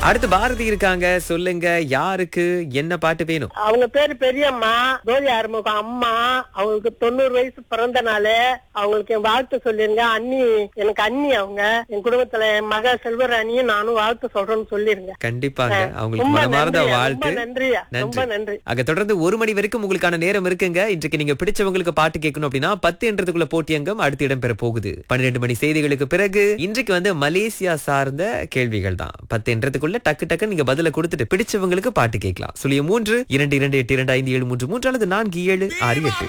அடுத்து பாரதி இருக்காங்க சொல்லுங்க யாருக்கு என்ன பாட்டு வேணும் அவங்க பேரு பெரியம்மா ஜோதி ஆறுமுகம் அம்மா அவங்களுக்கு தொண்ணூறு வயசு பிறந்த நாள் அவங்களுக்கு என் வாழ்த்து சொல்லிருங்க அண்ணி எனக்கு அண்ணி அவங்க என் குடும்பத்துல என் மக செல்வராணியும் நானும் வாழ்த்து சொல்றேன்னு சொல்லிருங்க கண்டிப்பாங்க அவங்களுக்கு ரொம்ப மனமார்ந்த நன்றியா, வாழ்த்து ரொம்ப நன்றியா ரொம்ப நன்றி அங்க தொடர்ந்து ஒரு மணி வரைக்கும் உங்களுக்கான நேரம் இருக்குங்க இன்றைக்கு நீங்க பிடிச்சவங்களுக்கு பாட்டு கேட்கணும் அப்படின்னா பத்து என்றதுக்குள்ள போட்டியங்கம் அடுத்து இடம்பெற போகுது பன்னிரெண்டு மணி செய்திகளுக்கு பிறகு இன்றைக்கு வந்து மலேசியா சார்ந்த கேள்விகள் தான் பத்து என்றதுக்குள்ள டக்கு டக்கு நீங்க பதில கொடுத்துட்டு பிடிச்சவங்களுக்கு பாட்டு கேட்கலாம் சுழிய மூன்று இரண்டு இரண்டு எட்டு இரண்டு ஐந்து ஏழு மூன்று மூன்று அல்லது நான்கு ஏழு ஆறு எட்டு